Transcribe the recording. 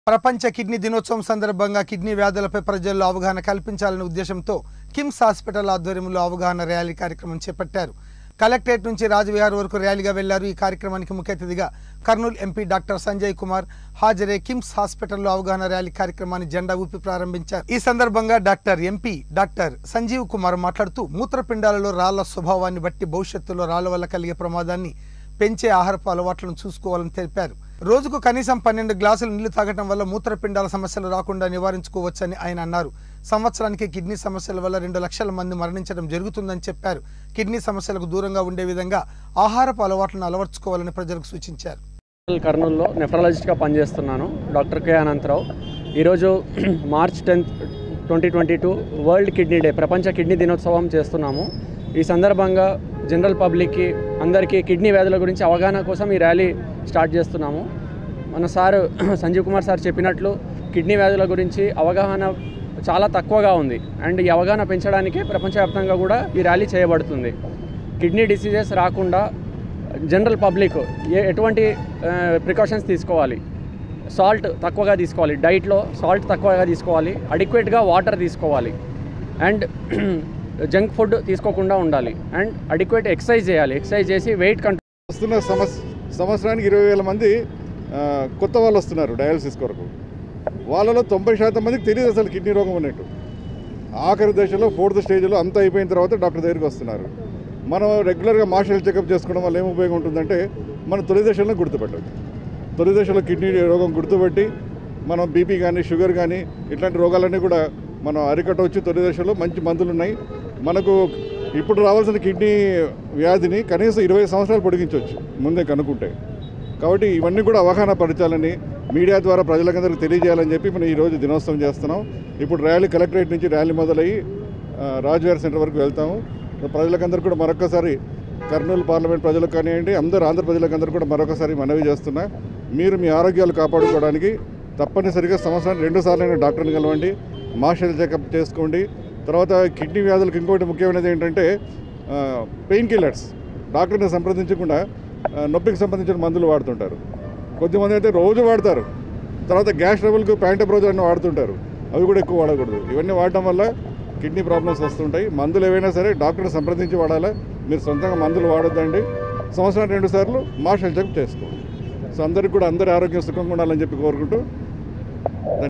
ప్రపంచ కిడ్నీ దినోత్సవం సందర్భంగా కిడ్నీ వ్యాధులపై ప్రజల్లో అవగాహన కల్పించాలనే ఉద్దేశంతో కిమ్స్ హాస్పిటల్ ఆధ్వర్యంలో అవగాహన ర్యాలీ కార్యక్రమం చేపట్టారు కలెక్టరేట్ నుంచి రాజవిహార్ వరకు ర్యాలీగా వెళ్లారు ఈ కార్యక్రమానికి ముఖ్య అతిథిగా కర్నూలు ఎంపీ డాక్టర్ సంజయ్ కుమార్ హాజరై కిమ్స్ హాస్పిటల్లో అవగాహన ర్యాలీ కార్యక్రమాన్ని జెండా ఊపి ప్రారంభించారు ఈ సందర్భంగా doctor MP doctor Sanjeev Kumar మాట్లాడుతూ మూత్రపిండాలలో రాళ్ల స్వభావాన్ని బట్టి భవిష్యత్తులో రాళ్ల వల్ల కలిగే ప్రమాదాన్ని పెంచే ఆహారపు అలవాట్లను చూసుకోవాలని తెలిపారు రోజుకు కనీసం పన్నెండు గ్లాసులు నీళ్లు తాగటం వల్ల మూత్రపిండాల సమస్యలు రాకుండా నివారించుకోవచ్చని ఆయన అన్నారు సంవత్సరానికి కిడ్నీ సమస్యల వల్ల రెండు లక్షల మంది మరణించడం జరుగుతుందని చెప్పారు కిడ్నీ సమస్యలకు దూరంగా ఉండే విధంగా ఆహారపు అలవాట్లను అలవర్చుకోవాలని ప్రజలకు సూచించారు కర్నూలులో నెఫ్రాలజిస్ట్గా పనిచేస్తున్నాను డాక్టర్ కె అనంతరావు ఈరోజు March tenth twenty twenty two world kidney day ప్రపంచ కిడ్నీ దినోత్సవం చేస్తున్నాము ఈ సందర్భంగా జనరల్ పబ్లిక్కి అందరికీ కిడ్నీ వ్యాధుల గురించి అవగాహన కోసం ఈ ర్యాలీ స్టార్ట్ చేస్తున్నాము మన సార్ సంజీవ్ కుమార్ సార్ చెప్పినట్లు కిడ్నీ వ్యాధుల గురించి అవగాహన చాలా తక్కువగా ఉంది అండ్ ఈ అవగాహన పెంచడానికి ప్రపంచవ్యాప్తంగా కూడా ఈ ర్యాలీ చేయబడుతుంది కిడ్నీ డిసీజెస్ రాకుండా జనరల్ పబ్లిక్ ఏ ఎటువంటి ప్రికాషన్స్ తీసుకోవాలి సాల్ట్ తక్కువగా తీసుకోవాలి డైట్లో సాల్ట్ తక్కువగా తీసుకోవాలి అడిక్వేట్గా వాటర్ తీసుకోవాలి అండ్ జంక్ ఫుడ్ తీసుకోకుండా ఉండాలి అండ్ అడిక్వేట్ ఎక్సర్సైజ్ చేయాలి ఎక్సర్సైజ్ చేసి వెయిట్ కంట్రోల్ వస్తున్న సంవత్స సంవత్సరానికి ఇరవై వేల మంది ఆ, కొత్త వాళ్ళు వస్తున్నారు డయాలసిస్ కొరకు వాళ్ళలో తొంభై శాతం మందికి తెలియదు అసలు కిడ్నీ రోగం ఉన్నట్టు ఆఖరి దశలో ఫోర్త్ స్టేజ్లో అంతా అయిపోయిన తర్వాత డాక్టర్ దగ్గరికి వస్తున్నారు మనం రెగ్యులర్గా మార్షల్ చెకప్ చేసుకోవడం వల్ల ఏం ఉపయోగం ఉంటుందంటే మనం తొలి దశలో గుర్తుపట్టచ్చు తొలి దశలో కిడ్నీ రోగం గుర్తుపట్టి మనం బీపీ కానీ షుగర్ కానీ ఇట్లాంటి రోగాలన్నీ కూడా మనం అరికట్టవచ్చు తొలి దశలో మంచి మందులు ఉన్నాయి మనకు ఇప్పుడు రావాల్సిన కిడ్నీ వ్యాధిని కనీసం ఇరవై సంవత్సరాలు పొడిగించవచ్చు ముందే కనుక్కుంటే కాబట్టి ఇవన్నీ కూడా అవగాహన పరచాలని మీడియా ద్వారా ప్రజలకందరికీ తెలియజేయాలని చెప్పి మనం ఈరోజు దినోత్సవం చేస్తున్నాం ఇప్పుడు ర్యాలీ కలెక్టరేట్ నుంచి ర్యాలీ మొదలయ్యి ఆ, రాజ్విహార్ సెంటర్ వరకు వెళ్తాము ప్రజలకందరూ కూడా మరొకసారి కర్నూలు పార్లమెంట్ ప్రజలకు కానివ్వండి అందరూ ఆంధ్ర ప్రజలకందరూ కూడా మరొకసారి మనవి చేస్తున్నా మీరు మీ ఆరోగ్యాలు కాపాడుకోవడానికి తప్పనిసరిగా సంవత్సరానికి రెండు సార్లు డాక్టర్ని కలవండి మార్షల్ చెకప్ చేసుకోండి తర్వాత కిడ్నీ వ్యాధులకు ఇంకోటి ముఖ్యమైనది ఏంటంటే పెయిన్ కిల్లర్స్ డాక్టర్ని సంప్రదించకుండా ఆ, నొప్పికి సంబంధించిన మందులు వాడుతుంటారు కొద్దిమంది అయితే రోజు వాడతారు తర్వాత గ్యాస్ ట్రబుల్కి ప్యాంటప్రోజ్ అని వాడుతుంటారు అవి కూడా ఎక్కువ వాడకూడదు ఇవన్నీ వాడటం వల్ల కిడ్నీ ప్రాబ్లమ్స్ వస్తుంటాయి మందులు ఏవైనా సరే డాక్టర్ని సంప్రదించి వాడాలా మీరు సొంతంగా మందులు వాడొద్దండి సంవత్సరం రెండు సార్లు మార్షల్ చెక్ చేసుకోండి సో అందరికి కూడా అందరి ఆరోగ్యం సుఖంగా ఉండాలని చెప్పి కోరుకుంటూ